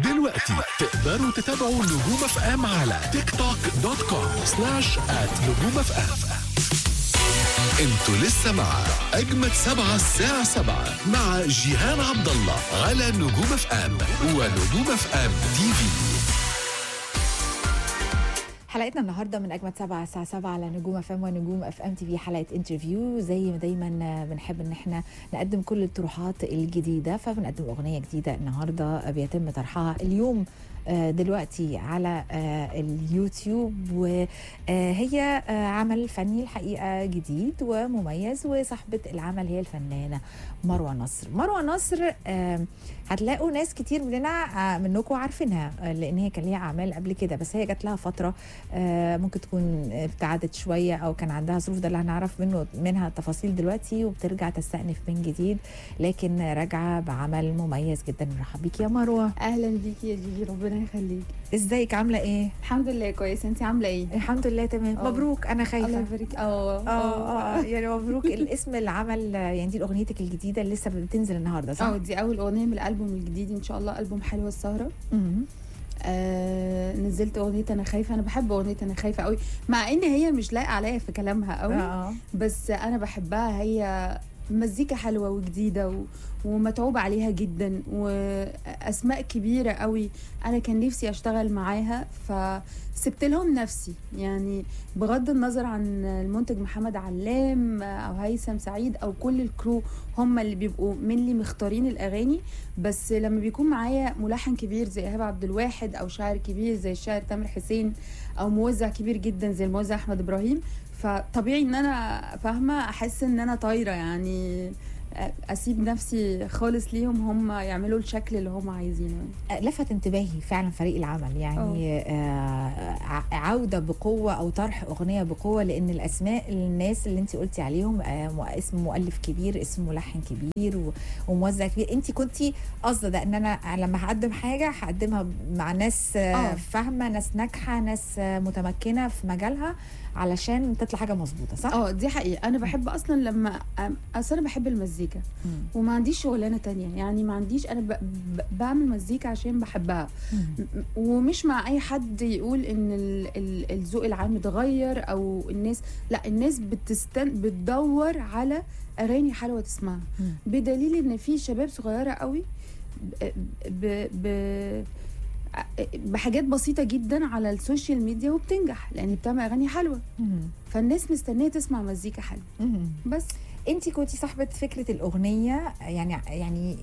دلوقتي تقدروا تتابعوا نجوم اف ام على تيك توك دوت كوم سلاش ات نجوم اف ام انتوا لسه مع اجمد سبعة الساعة سبعة مع جيهان عبد الله على نجوم اف ام ونجوم اف ام تي في حلقتنا النهارده من اجمد سبعة الساعه 7 على نجوم اف ام ونجوم اف ام تي في حلقه انترفيو زي ما دايما بنحب ان احنا نقدم كل الطروحات الجديده فبنقدم اغنيه جديده النهارده بيتم طرحها اليوم آه، دلوقتي على آه، اليوتيوب وهي عمل فني الحقيقه جديد ومميز وصاحبه العمل هي الفنانه مروه نصر مروه نصر آه، هتلاقوا ناس كتير مننا منكم عارفينها آه، لان هي كان ليها اعمال قبل كده بس هي جات لها فتره آه، ممكن تكون ابتعدت شويه او كان عندها ظروف ده اللي هنعرف منه منها التفاصيل دلوقتي وبترجع تستأنف من جديد لكن راجعه بعمل مميز جدا نرحب بيك يا مروه اهلا بيكي يا جيجي ربنا يخليك ازيك عامله ايه الحمد لله كويس انت عامله ايه الحمد لله تمام أه. مبروك انا الله خايفه يبارك اه اه اه يعني مبروك الاسم العمل يعني دي اغنيتك الجديده اللي لسه بتنزل النهارده صح؟ اه دي اول اغنيه من الالبوم الجديد ان شاء الله البوم حلوه السهره مم. آه نزلت اغنيه انا خايفه انا بحب اغنيه انا خايفه قوي مع ان هي مش لايقه عليا في كلامها قوي اه بس انا بحبها هي مزيكا حلوه وجديده و... ومتعوب عليها جدا واسماء كبيره قوي انا كان نفسي اشتغل معاها فسبت لهم نفسي يعني بغض النظر عن المنتج محمد علام او هيثم سعيد او كل الكرو هم اللي بيبقوا من اللي مختارين الاغاني بس لما بيكون معايا ملحن كبير زي ايهاب عبد الواحد او شاعر كبير زي الشاعر تامر حسين او موزع كبير جدا زي الموزع احمد ابراهيم فطبيعي ان انا فاهمه احس ان انا طايره يعني اسيب نفسي خالص ليهم هم يعملوا الشكل اللي هم عايزينه لفت انتباهي فعلا فريق العمل يعني آه ع- عوده بقوه او طرح اغنيه بقوه لان الاسماء الناس اللي انت قلتي عليهم آه م- اسم مؤلف كبير اسم ملحن كبير و- وموزع كبير انت كنتي قصده ده ان انا لما هقدم حاجه هقدمها مع ناس آه آه. فاهمه ناس ناجحه ناس آه متمكنه في مجالها علشان تطلع حاجه مظبوطه صح؟ اه دي حقيقه انا بحب اصلا لما أم- اصل انا بحب المزيكا مم. وما عنديش شغلانه تانية يعني ما عنديش انا ب... ب... بعمل مزيكا عشان بحبها مم. م- ومش مع اي حد يقول ان ال- ال- الذوق العام اتغير او الناس لا الناس بتستن بتدور على اغاني حلوه تسمعها مم. بدليل ان في شباب صغيره قوي ب... ب... ب... بحاجات بسيطه جدا على السوشيال ميديا وبتنجح لان بتعمل اغاني حلوه مم. فالناس مستنيه تسمع مزيكا حلوه مم. بس انت كنتي صاحبه فكره الاغنيه يعني يعني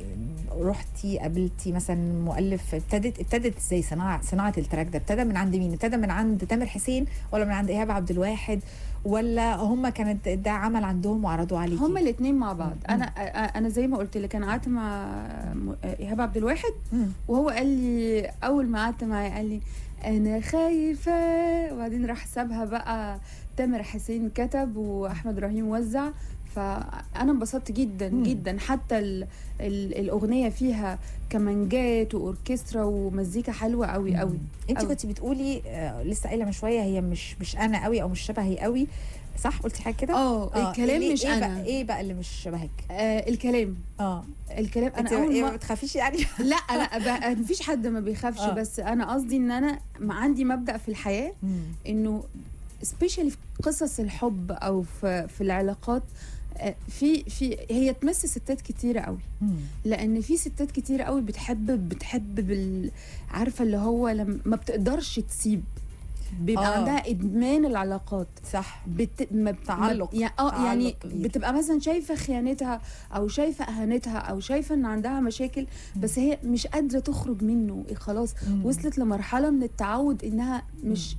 رحتي قابلتي مثلا مؤلف ابتدت ابتدت ازاي صناعه صناعه التراك ده ابتدى من عند مين ابتدى من عند تامر حسين ولا من عند ايهاب عبد الواحد ولا هم كانت ده عمل عندهم وعرضوا عليكي هما الاثنين مع بعض مم. انا انا زي ما قلت لك انا قعدت مع م- ايهاب عبد الواحد مم. وهو قال لي اول ما قعدت معاه قال لي انا خايفه وبعدين راح سابها بقى تامر حسين كتب واحمد ابراهيم وزع فانا انبسطت جدا مم. جدا حتى ال ال الاغنيه فيها كمانجات واوركسترا ومزيكا حلوه قوي قوي انت أوي. كنت بتقولي آه لسه قايله من شويه هي مش مش انا قوي او مش شبهي قوي صح قلتي حاجه كده اه الكلام ليه- مش ايه انا بقى ايه بقى اللي مش شبهك آه الكلام اه الكلام انت انا اول ايه ما ما بتخافيش يعني لا لا ب- مفيش حد ما بيخافش آه. بس انا قصدي ان انا ما عندي مبدا في الحياه مم. انه سبيشالي في قصص الحب او في في العلاقات آه، في في هي تمس ستات كتيره قوي مم. لان في ستات كتيره قوي بتحب بتحب بال عارفه اللي هو لما ما بتقدرش تسيب بيبقى آه. آه. عندها ادمان العلاقات صح بت... ما تعلق. ما... يعني اه يعني تعلق كبير. بتبقى مثلا شايفه خيانتها او شايفه اهانتها او شايفه ان عندها مشاكل بس هي مش قادره تخرج منه إيه خلاص مم. وصلت لمرحله من التعود انها مش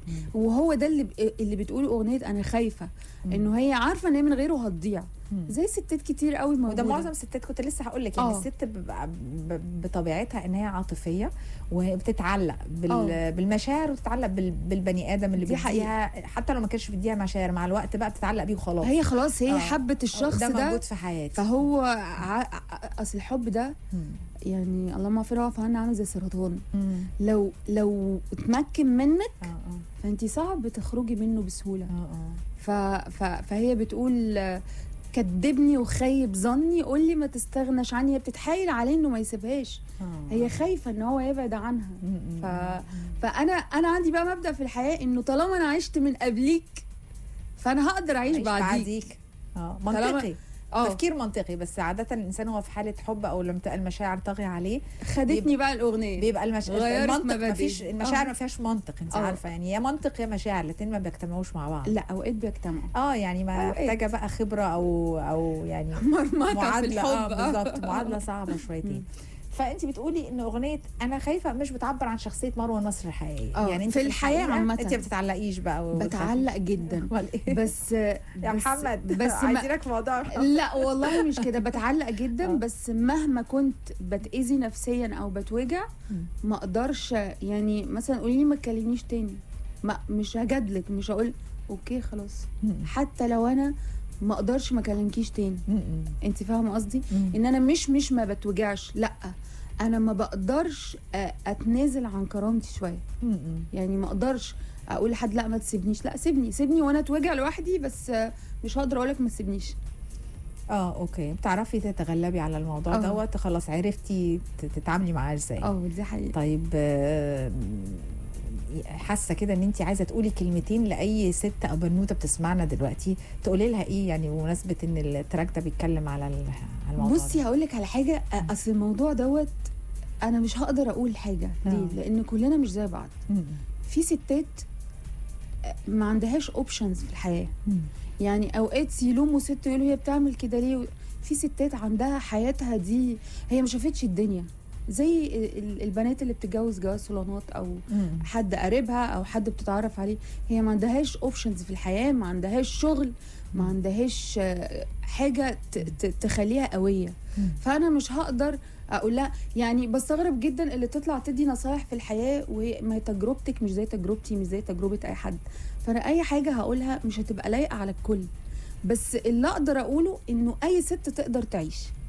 وهو ده اللي ب... اللي بتقول اغنيه انا خايفه مم. انه هي عارفه ان هي من غيره هتضيع مم. زي ستات كتير قوي موجوده وده معظم الستات كنت لسه هقول لك يعني آه. الست بيبقى ب- بطبيعتها ان هي عاطفيه وبتتعلق بال آه. بالمشاعر وتتعلق بال بالبني ادم اللي دي بيديها حتى لو ما كانش بيديها مشاعر مع الوقت بقى بتتعلق بيه وخلاص هي خلاص هي آه. حبت الشخص ده ده, موجود في حياتي فهو ع... ع- اصل الحب ده مم. يعني اللهم اغفر له وعفو عنا عامل زي السرطان مم. لو لو اتمكن منك اه اه فانت صعب تخرجي منه بسهوله اه اه ف... ف... فهي بتقول آه، كدبني وخيب ظني يقول لي ما تستغناش عني هي بتتحايل عليه انه ما يسيبهاش آه. هي خايفه ان هو يبعد عنها م- م- ف... فانا انا عندي بقى مبدا في الحياه انه طالما انا عشت من قبليك فانا هقدر اعيش عيش بعديك بعديك اه منطقي اه تفكير منطقي بس عادة الإنسان هو في حالة حب أو لما تبقى المشاعر طاغية عليه خدتني بقى الاغنيه بيبقى المش... غيرت المنطق ما مبادئي. فيش المشاعر آه. ما فيهاش منطق انت آه. عارفه يعني يا منطق يا مشاعر الاثنين ما بيجتمعوش مع بعض لا اوقات بيجتمعوا اه يعني ما أوقات. محتاجه بقى خبره او او يعني مرمطه في معادله اه الحب آه. بالظبط معادله صعبه شويتين فانت بتقولي ان اغنيه انا خايفه مش بتعبر عن شخصيه مروه نصر الحقيقيه آه، يعني انت في الحياة الحقيقة عامة. انت ما بتتعلقيش بقى وبتخافي. بتعلق جدا امال ايه بس يا بس- محمد بس ما عايزينك في موضوع لا والله مش كده بتعلق جدا آه. بس مهما كنت بتأذي نفسيا او بتوجع مم. ما اقدرش يعني مثلا قولي لي ما تكلمنيش تاني ما مش هجادلك مش هقول اوكي خلاص حتى لو انا ما اقدرش ما اكلمكيش تاني انت فاهمه قصدي ان انا مش مش ما بتوجعش لا انا ما بقدرش أ- اتنازل عن كرامتي شويه يعني ما اقدرش اقول لحد لا ما تسيبنيش لا سيبني سيبني وانا اتوجع لوحدي بس آه، مش هقدر اقول لك ما تسيبنيش اه اوكي بتعرفي تتغلبي على الموضوع آه. دوت خلاص عرفتي ت- تتعاملي معاه ازاي اه دي حقيقه طيب آه، حاسه كده ان انت عايزه تقولي كلمتين لاي ست او بنوته بتسمعنا دلوقتي تقولي لها ايه يعني بمناسبه ان التراك ده بيتكلم على ال- على الموضوع بصي هقول لك على حاجه أ- اصل الموضوع دوت انا مش هقدر اقول حاجه ليه آه. لان كلنا مش زي بعض ده. م- في ستات آه، ما عندهاش اوبشنز في الحياه م- يعني اوقات يلوموا ست يقولوا هي بتعمل كده ليه في ستات عندها حياتها دي هي ما شافتش الدنيا زي ال- ال- البنات اللي بتتجوز جواز صالونات او م- حد قريبها او حد بتتعرف عليه هي ما عندهاش اوبشنز في الحياه ما عندهاش شغل ما عندهاش آه، حاجه ت- ت- تخليها قويه م. فانا مش هقدر اقول لها يعني بستغرب جدا اللي تطلع تدي نصايح في الحياه وما هي تجربتك مش زي تجربتي مش زي تجربه اي حد فانا اي حاجه هقولها مش هتبقى لايقه على الكل بس اللي اقدر اقوله انه اي ست تقدر تعيش